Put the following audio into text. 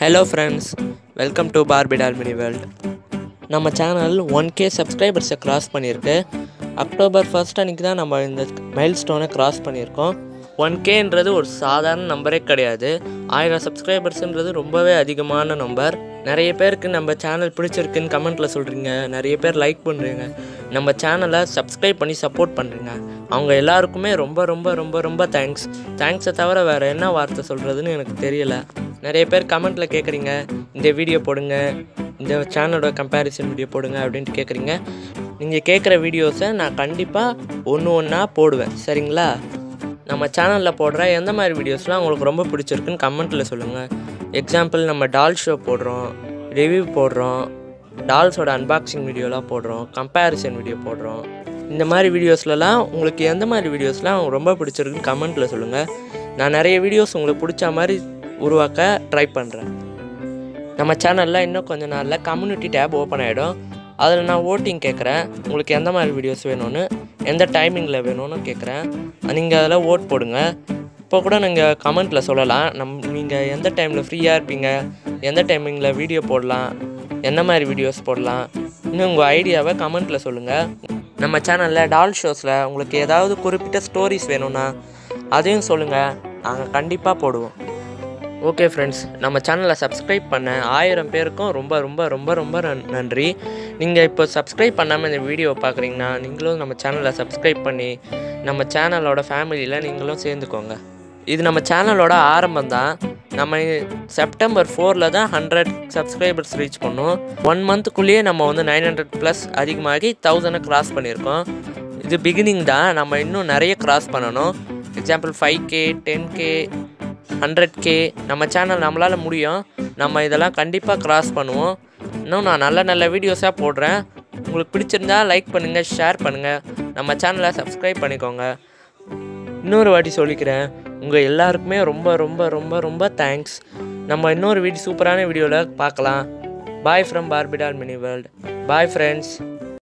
hello friends welcome to Barbie doll mini world நம்ம channel one K சப்ஸ்கிரைபர்ஸை cross பண்ணியிருக்கு October first அன்றைக்கி தான் நம்ம இந்த மைல் ஸ்டோனை கிராஸ் பண்ணியிருக்கோம் ஒன் கேன்றது ஒரு சாதாரண நம்பரே கிடையாது ஆயிரம் சப்ஸ்கிரைபர்ஸ்ன்றது ரொம்பவே அதிகமான நம்பர் நிறைய பேருக்கு நம்ம சேனல் பிடிச்சிருக்குன்னு கமெண்ட்டில் சொல்கிறீங்க நிறைய பேர் லைக் பண்ணுறீங்க நம்ம சேனலை சப்ஸ்கிரைப் பண்ணி சப்போர்ட் பண்ணுறீங்க அவங்க எல்லாருக்குமே ரொம்ப ரொம்ப ரொம்ப ரொம்ப தேங்க்ஸ் தேங்க்ஸை தவிர வேறு என்ன வார்த்தை சொல்கிறதுன்னு எனக்கு தெரியல நிறைய பேர் கமெண்ட்டில் கேட்குறீங்க இந்த வீடியோ போடுங்க இந்த சேனலோட கம்பேரிசன் வீடியோ போடுங்க அப்படின்ட்டு கேட்குறீங்க நீங்கள் கேட்குற வீடியோஸை நான் கண்டிப்பாக ஒன்று ஒன்றா போடுவேன் சரிங்களா நம்ம சேனலில் போடுற எந்த மாதிரி வீடியோஸ்லாம் உங்களுக்கு ரொம்ப பிடிச்சிருக்குன்னு கமெண்ட்டில் சொல்லுங்கள் எக்ஸாம்பிள் நம்ம டால் ஷோ போடுறோம் ரிவ்யூ போடுறோம் டால்ஸோட அன்பாக்சிங் வீடியோலாம் போடுறோம் கம்பேரிசன் வீடியோ போடுறோம் இந்த மாதிரி வீடியோஸ்லலாம் உங்களுக்கு எந்த மாதிரி வீடியோஸ்லாம் ரொம்ப பிடிச்சிருக்குன்னு கமெண்ட்டில் சொல்லுங்கள் நான் நிறைய வீடியோஸ் உங்களுக்கு பிடிச்ச மாதிரி உருவாக்க ட்ரை பண்ணுறேன் நம்ம சேனலில் இன்னும் கொஞ்ச நாளில் கம்யூனிட்டி டேப் ஓப்பன் ஆகிடும் அதில் நான் ஓட்டிங் கேட்குறேன் உங்களுக்கு எந்த மாதிரி வீடியோஸ் வேணும்னு எந்த டைமிங்கில் வேணும்னு கேட்குறேன் நீங்கள் அதில் ஓட் போடுங்க இப்போ கூட நீங்கள் கமெண்ட்டில் சொல்லலாம் நம் நீங்கள் எந்த டைமில் ஃப்ரீயாக இருப்பீங்க எந்த டைமிங்கில் வீடியோ போடலாம் என்ன மாதிரி வீடியோஸ் போடலாம் இன்னும் உங்கள் ஐடியாவை கமெண்ட்டில் சொல்லுங்கள் நம்ம சேனலில் டால் ஷோஸில் உங்களுக்கு ஏதாவது குறிப்பிட்ட ஸ்டோரிஸ் வேணும்னா அதையும் சொல்லுங்கள் நாங்கள் கண்டிப்பாக போடுவோம் ஓகே ஃப்ரெண்ட்ஸ் நம்ம சேனலை சப்ஸ்கிரைப் பண்ண ஆயிரம் பேருக்கும் ரொம்ப ரொம்ப ரொம்ப ரொம்ப நன்- நன்றி நீங்கள் இப்போ சப்ஸ்கிரைப் பண்ணாமல் இந்த வீடியோவை பார்க்குறீங்கன்னா நீங்களும் நம்ம சேனலை சப்ஸ்கிரைப் பண்ணி நம்ம சேனலோட ஃபேமிலியில் நீங்களும் சேர்ந்துக்கோங்க இது நம்ம சேனலோட ஆரம்பம் தான் நம்ம செப்டம்பர் ஃபோரில் தான் ஹண்ட்ரட் சப்ஸ்கிரைபர்ஸ் ரீச் பண்ணோம் ஒன் மந்த்துக்குள்ளேயே நம்ம வந்து நைன் ஹண்ட்ரட் ப்ளஸ் அதிகமாகி தௌசண்டை கிராஸ் பண்ணியிருக்கோம் இது பிகினிங் தான் நம்ம இன்னும் நிறைய கிராஸ் பண்ணணும் example five K ten K hundred K நம்ம சேனல் நம்மளால் முடியும் நம்ம இதெல்லாம் கண்டிப்பாக கிராஸ் பண்ணுவோம் இன்னும் நான் நல்ல நல்ல வீடியோஸாக போடுறேன் உங்களுக்கு பிடிச்சிருந்தா லைக் பண்ணுங்கள் ஷேர் பண்ணுங்கள் நம்ம சேனலை சப்ஸ்கிரைப் பண்ணிக்கோங்க இன்னொரு வாட்டி சொல்லிக்கிறேன் உங்கள் எல்லாருக்குமே ரொம்ப ரொம்ப ரொம்ப ரொம்ப தேங்க்ஸ் நம்ம இன்னொரு வீடியோ சூப்பரான வீடியோவில் பார்க்கலாம் bye from Barbie doll mini world bye friends